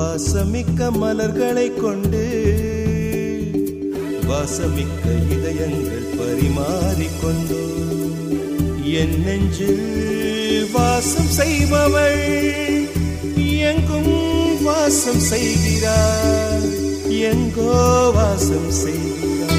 வாசமிக்க மலர்களை கொண்டு வாசமிக்க இதயங்கள் பரிமாறிக்கொண்டு என் நெஞ்சில் வாசம் செய்பவள் எங்கும் வாசம் செய்கிறார் எங்கோ வாசம் செய்கிறார்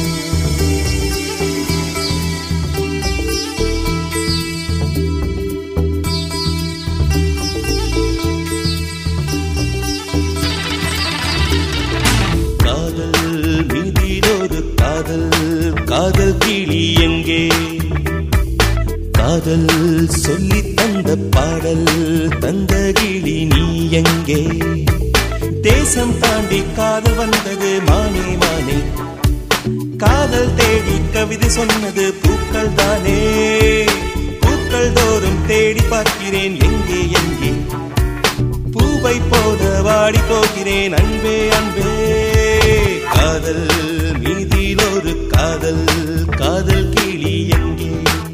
காதல் மீதிலொரு காதல் காதல் கிளி எங்கே காதல் சொல்லி தந்த பாடல் தந்த கிளி நீ எங்கே தேசம் தாண்டி காதல் வந்தது மானே மானே காதல் தேடி கவிதை சொன்னது பூக்கள் தானே பூக்கள் தோறும் தேடி பார்க்கிறேன் எங்கே எங்கே பூவை போல வாடி போகிறேன் அன்பே அன்பே காதல் மீதில் ஒரு காதல் காதல் கிளி எங்கே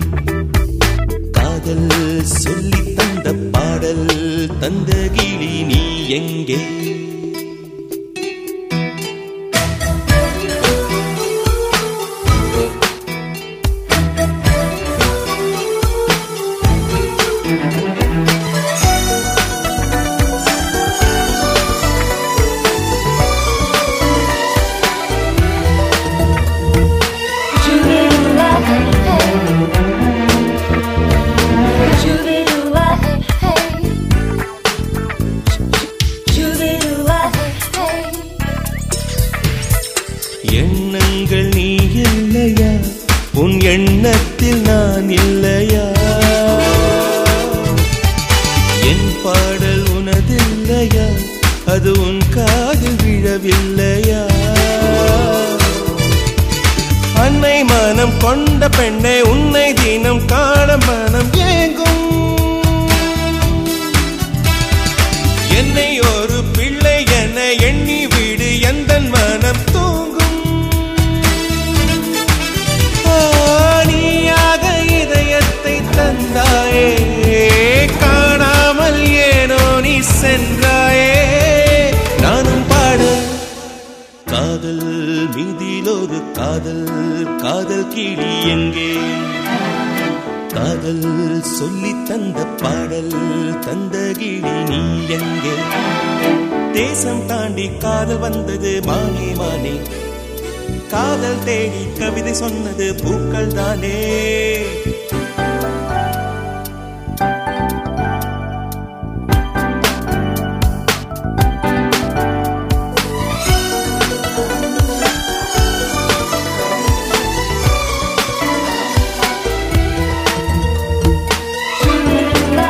காதல் சொல்லி தந்த பாடல் தந்த கிளி நீ எங்கே Jubilua, hey, hey. Jubilua, hey, hey. Jubilua, hey, hey. எண்ணங்கள் நீ இல்லையா உன் எண்ணத்தில் நான் இல்லையா என் பாடல் உனதில்லையா அது உன் காதில் விழவில்லையா அன்னை மனம் கொண்ட பெண்ணை உன்னை தினம் காண மனம் ஏங்கும் என்னை ஒரு பிள்ளை என எண்ணி விடு எந்த மனம் தூங்கும் ஆணியாக இதயத்தை தந்தாயே காணாமல் ஏனோ நீ சென்றாயே நானும் பாட காதல் மீதில் ஒரு காதல் காதல் கிளி எங்கே காதல் சொல்லி தந்த பாடல் தந்த கிளி நீ எங்கே தேசம் தாண்டி காதல் வந்தது மானே மானே காதல் தேடி கவிதை சொன்னது பூக்கள் தானே Jubilua,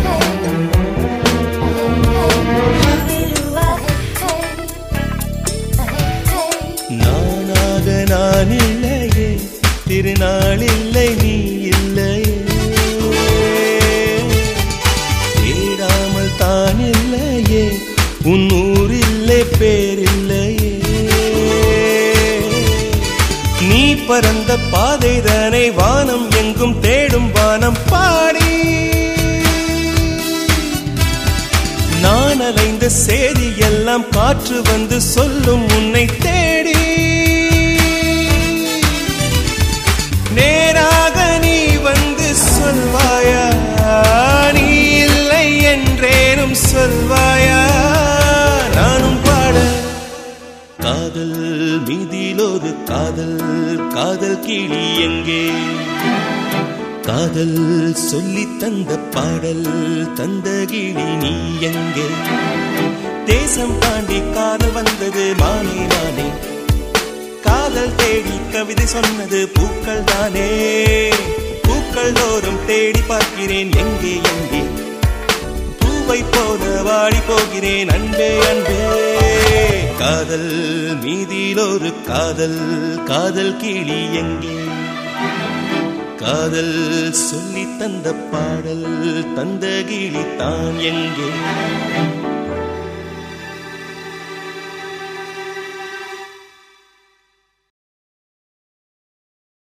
hey, hey. Jubilua, hey, hey. நானாக நான் இல்லையே திருநாள் இல்லை நீ இல்லையே தேடாமல் தான் இல்லையே உன் ஊரில்லை பேரில்லையே நீ பறந்த பாதைதானே வானம் எங்கும் தேடும் வானம் பாடி நான் அலைந்த செய்தி எல்லாம் காற்று வந்து சொல்லும் உன்னை தேடி நேராக நீ வந்து சொல்வாயா நீ இல்லை என்றேனும் சொல்வாயா நானும் பாட காதல் மீதில் ஒரு காதல் காதல் கிளி எங்கே காதல் சொல்லி தந்த பாடல் தந்த கிளி நீ எங்கே தேசம் தாண்டி காதல் வந்தது மானே மானே காதல் தேடி கவிதை சொன்னது பூக்கள் தானே பூக்கள் தோறும் தேடி பார்க்கிறேன் எங்கே எங்கே பூவை போல வாடி போகிறேன் அன்பே அன்பே காதல் மீதில் ஒரு காதல் காதல் கிளி எங்கே காதல் சொல்லி தந்த பாடல் தந்த கிளி தான் எங்கே